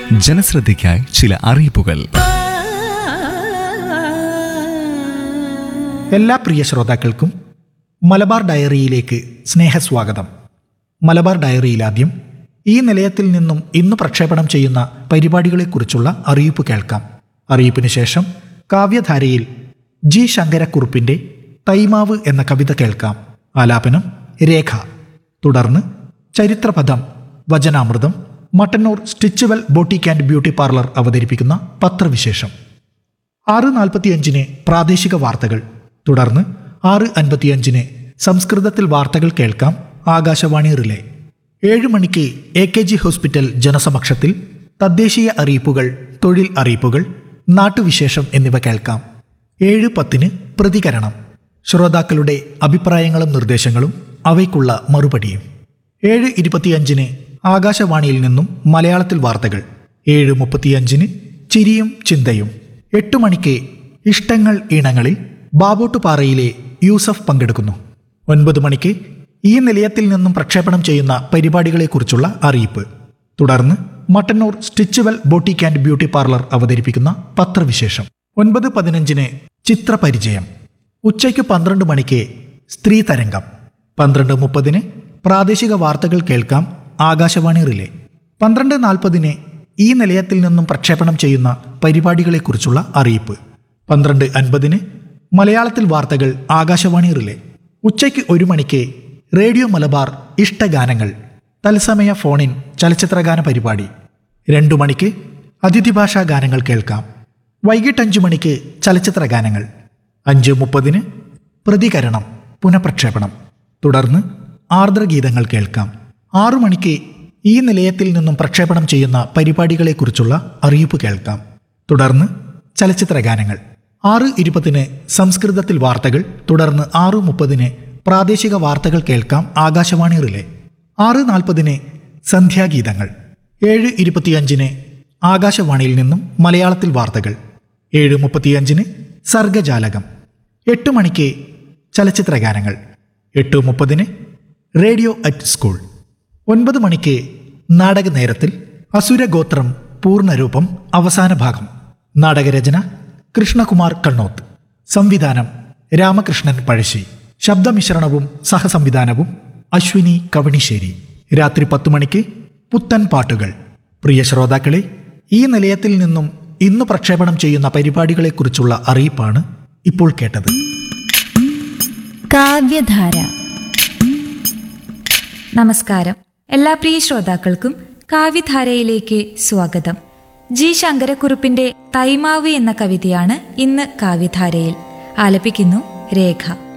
ജനശ്രദ്ധയ്ക്കായി ചില അറിയിപ്പുകൾ എല്ലാ പ്രിയ ശ്രോതാക്കൾക്കും മലബാർ ഡയറിയിലേക്ക് സ്നേഹസ്വാഗതം മലബാർ ഡയറിയിൽ ആദ്യം ഈ നിലയത്തിൽ നിന്നും ഇന്ന് പ്രക്ഷേപണം ചെയ്യുന്ന പരിപാടികളെക്കുറിച്ചുള്ള അറിയിപ്പ് കേൾക്കാം അറിയിപ്പിന് ശേഷം കാവ്യധാരയിൽ ജി ശങ്കരക്കുറുപ്പിന്റെ തൈമാവ് എന്ന കവിത കേൾക്കാം ആലാപനം രേഖ തുടർന്ന് ചരിത്രപഥം വചനാമൃതം Mattannur Stitchwell boutique and beauty parlour അവതരിപ്പിക്കുന്ന പത്രവിശേഷം ആറ് നാൽപ്പത്തിയഞ്ചിന് പ്രാദേശിക വാർത്തകൾ തുടർന്ന് ആറ് അൻപത്തിയഞ്ചിന് സംസ്കൃതത്തിൽ വാർത്തകൾ കേൾക്കാം ആകാശവാണി റിലേ ഏഴ് മണിക്ക് എ കെ ജി ഹോസ്പിറ്റൽ ജനസമക്ഷത്തിൽ തദ്ദേശീയ അറിയിപ്പുകൾ തൊഴിൽ അറിയിപ്പുകൾ നാട്ടുവിശേഷം എന്നിവ കേൾക്കാം ഏഴ് പത്തിന് പ്രതികരണം ശ്രോതാക്കളുടെ അഭിപ്രായങ്ങളും നിർദ്ദേശങ്ങളും അവയ്ക്കുള്ള മറുപടിയും ഏഴ് ഇരുപത്തിയഞ്ചിന് ആകാശവാണിയിൽ നിന്നും മലയാളത്തിൽ വാർത്തകൾ ഏഴ് മുപ്പത്തിയഞ്ചിന് ചിരിയും ചിന്തയും എട്ട് മണിക്ക് ഇഷ്ടങ്ങൾ ഇണങ്ങളിൽ ബാബോട്ടുപാറയിലെ യൂസഫ് പങ്കെടുക്കുന്നു ഒൻപത് മണിക്ക് ഈ നിലയത്തിൽ നിന്നും പ്രക്ഷേപണം ചെയ്യുന്ന പരിപാടികളെക്കുറിച്ചുള്ള അറിയിപ്പ് തുടർന്ന് Mattannur Stitchwell boutique and beauty parlour അവതരിപ്പിക്കുന്ന പത്രവിശേഷം ഒൻപത് പതിനഞ്ചിന് ചിത്രപരിചയം ഉച്ചയ്ക്ക് പന്ത്രണ്ട് മണിക്ക് സ്ത്രീ തരംഗം പന്ത്രണ്ട് മുപ്പതിന് പ്രാദേശിക വാർത്തകൾ കേൾക്കാം ആകാശവാണി റിലേ പന്ത്രണ്ട് നാൽപ്പതിന് ഈ നിലയത്തിൽ നിന്നും പ്രക്ഷേപണം ചെയ്യുന്ന പരിപാടികളെക്കുറിച്ചുള്ള അറിയിപ്പ് പന്ത്രണ്ട് അൻപതിന് മലയാളത്തിൽ വാർത്തകൾ ആകാശവാണി റിലേ ഉച്ചയ്ക്ക് ഒരു മണിക്ക് റേഡിയോ മലബാർ ഇഷ്ടഗാനങ്ങൾ തത്സമയ ഫോണിൻ ചലച്ചിത്രഗാന പരിപാടി രണ്ടു മണിക്ക് അതിഥിഭാഷാ ഗാനങ്ങൾ കേൾക്കാം വൈകിട്ട് അഞ്ചു മണിക്ക് ചലച്ചിത്ര ഗാനങ്ങൾ അഞ്ച് മുപ്പതിന് പ്രതികരണം പുനഃപ്രക്ഷേപണം തുടർന്ന് ആർദ്രഗീതങ്ങൾ കേൾക്കാം ആറു മണിക്ക് ഈ നിലയത്തിൽ നിന്നും പ്രക്ഷേപണം ചെയ്യുന്ന പരിപാടികളെക്കുറിച്ചുള്ള അറിയിപ്പ് കേൾക്കാം തുടർന്ന് ചലച്ചിത്ര ഗാനങ്ങൾ ആറ് ഇരുപതിന് സംസ്കൃതത്തിൽ വാർത്തകൾ തുടർന്ന് ആറ് മുപ്പതിന് പ്രാദേശിക വാർത്തകൾ കേൾക്കാം ആകാശവാണി റിലേ ആറ് നാൽപ്പതിന് സന്ധ്യാഗീതങ്ങൾ ഏഴ് ഇരുപത്തിയഞ്ചിന് ആകാശവാണിയിൽ നിന്നും മലയാളത്തിൽ വാർത്തകൾ ഏഴ് മുപ്പത്തിയഞ്ചിന് സർഗജാലകം എട്ട് മണിക്ക് ചലച്ചിത്ര ഗാനങ്ങൾ എട്ട് മുപ്പതിന് റേഡിയോ അറ്റ് സ്കൂൾ ഒൻപത് മണിക്ക് നാടക നേരത്തിൽ അസുരഗോത്രം പൂർണ്ണരൂപം അവസാന ഭാഗം നാടകരചന കൃഷ്ണകുമാർ കണ്ണോത്ത് സംവിധാനം രാമകൃഷ്ണൻ പഴശ്ശി ശബ്ദമിശ്രണവും സഹസംവിധാനവും അശ്വിനി കവണിശ്ശേരി രാത്രി പത്തു മണിക്ക് പുത്തൻ പാട്ടുകൾ പ്രിയ ശ്രോതാക്കളെ ഈ നിലയത്തിൽ നിന്നും ഇന്ന് പ്രക്ഷേപണം ചെയ്യുന്ന പരിപാടികളെക്കുറിച്ചുള്ള അറിയിപ്പാണ് ഇപ്പോൾ കേട്ടത് കാവ്യധാര നമസ്കാരം എല്ലാ പ്രിയ ശ്രോതാക്കൾക്കും കാവ്യധാരയിലേക്ക് സ്വാഗതം ജി ശങ്കരക്കുറുപ്പിന്റെ തൈമാവ് എന്ന കവിതയാണ് ഇന്ന് കാവ്യധാരയിൽ ആലപിക്കുന്നു രേഖ